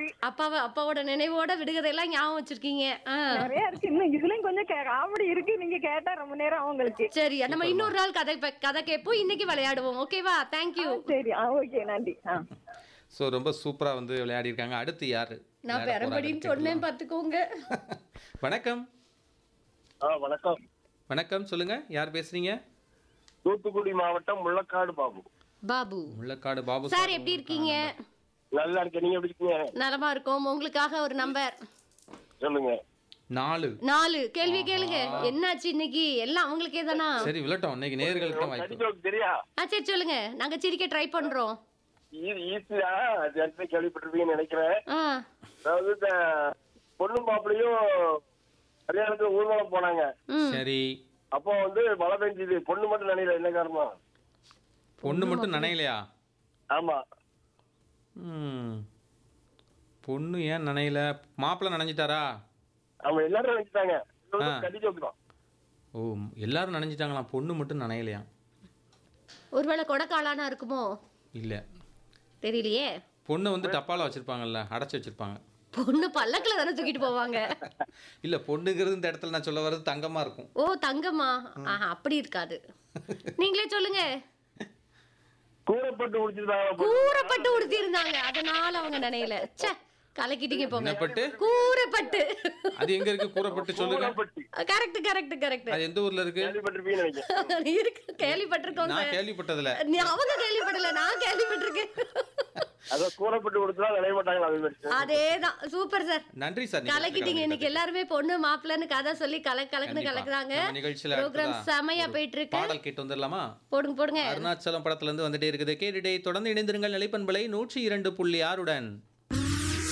மாதிரி அப்பாவை அப்பாவோட நினைவோட விடுகதையெல்லாம் ஞாபகம் வச்சிருக்கீங்க ஆ. நிறைய இருக்கு இன்னும் இதுலயும் கொஞ்சம் காமெடி இருக்கு நீங்க கேட்டா ரொம்ப நேரம் உங்களுக்கு சரி நம்ம இன்னொரு நாள் கதை ப- கதை கேட்போம் இன்னைக்கு விளையாடுவோம் ஓகேவா தேங்க்யூ சரி ஆ ஓகே நன்றி ஆ ஸோ ரொம்ப சூப்பராக வந்து விளையாடி இருக்காங்க அடுத்து யாரு நான் விளையாட பெரம்படின்னு போறாங்கன்னு சொன்னேன் பாத்துக்கோங்க கேட்கலாம். வணக்கம் ஆ வணக்கம் வணக்கம் சொல்லுங்க யார் பேசுறீங்க தூத்துக்குடி மாவட்டம் முள்ளக்காடு பாபு பாபு முள்ளக்காடு பாபு சார் எப்படி இருக்கீங்க நல்லா இருக்கேன் நீங்க எப்படி இருக்கீங்க நலமா இருக்கோம் உங்களுக்காக ஒரு நம்பர் சொல்லுங்க நாலு நாலு கேள்வி கேளுங்க என்னாச்சு இன்னைக்கு எல்லாம் அவங்களுக்கே தானா சரி விளட்டும் இன்னைக்கு நேர்களுக்கு தான் வாய்ப்பு கடிஜோக் தெரியா ஆ சரி சொல்லுங்க நாங்க சிரிக்க ட்ரை பண்றோம் ஈஸியா ஜட்ஜி கேள்விப்பட்டிருப்பீங்கன்னு நினைக்கிறேன் ஆ அதாவது இந்த பொண்ணும் மாப்பிளையும் கல்யாணத்துக்கு ஊர்வலம் போனாங்க ம் சரி அப்போ வந்து மழை பெஞ்சுது பொண்ணு மட்டும் நினைல என்ன காரணம் பொண்ணு மட்டும் நனையலையா ஆமா ம் பொண்ணு ஏன் நனையல மாப்பிள்ளை நனைஞ்சிட்டாரா அவங்க எல்லாரும் நினைச்சிட்டாங்க ஆ. கடிஜோக் தான் ஓ எல்லாரும் நனைஞ்சிட்டாங்களாம் பொண்ணு மட்டும் நனையலையாம் ஒருவேளை கொடைக்காலானா இருக்குமோ இல்லை தெரியலையே பொண்ணை வந்து டப்பால வச்சிருப்பாங்கல்ல அடைச்சி வச்சிருப்பாங்க பொண்ணு பல்லக்குல தானே தூக்கிட்டு போவாங்க இல்ல பொண்ணுங்கிறது இந்த இடத்துல நான் சொல்ல வர்றது தங்கமா இருக்கும் ஓ தங்கம்மா ஆஹா அப்படி இருக்காது நீங்களே சொல்லுங்க கூறப்பட்டு முடிச்சிருந்தாங்க கூறப்பட்டு உடுத்தி இருந்தாங்க அதனால அவங்க நினையல ச்சே கலக்கிட்டீங்க போங்க என்னப்பட்டு கூறப்பட்டு அது எங்க இருக்கு கூறப்பட்டு சொல்லுங்க கூறப்பட்டு கரெக்ட் கரெக்ட் கரெக்ட் அது எந்த ஊர்ல இருக்கு கேள்விப்பட்டிருப்பீங்கன்னு நினைக்கிறேன் இருக்கு கேள்விப்பட்டிருக்கோம் நான் சார் கேள்விப்பட்டதுல நீ அவங்க கேள்விப்படல நான் கேள்விப்பட்டிருக்கேன் அதான் கூறப்பட்டு கொடுத்தா நினைய மாட்டாங்களா அது மாதிரி அதேதான் சூப்பர் சார் நன்றி சார் கலக்கிட்டீங்க இன்னைக்கு எல்லாருமே பொண்ணு மாப்பிள்ளைன்னு கதை சொல்லி கல கலக்குன்னு கண்டிப்பா. கலக்குறாங்க நம்ம நிகழ்ச்சியில ப்ரோக்ராம் அடுத்ததா செமையா போயிட்டு இருக்கு பாடல் கேட்டு வந்துடலாமா போடுங்க போடுங்க அருணாச்சலம் படத்துல இருந்து வந்துட்டே இருக்குது கேட்டுட்டே தொடர்ந்து இணைந்திருங்கள் நிலைப்பண்பலை நூற்றி இரண்டு புள்ளி ஆறுடன்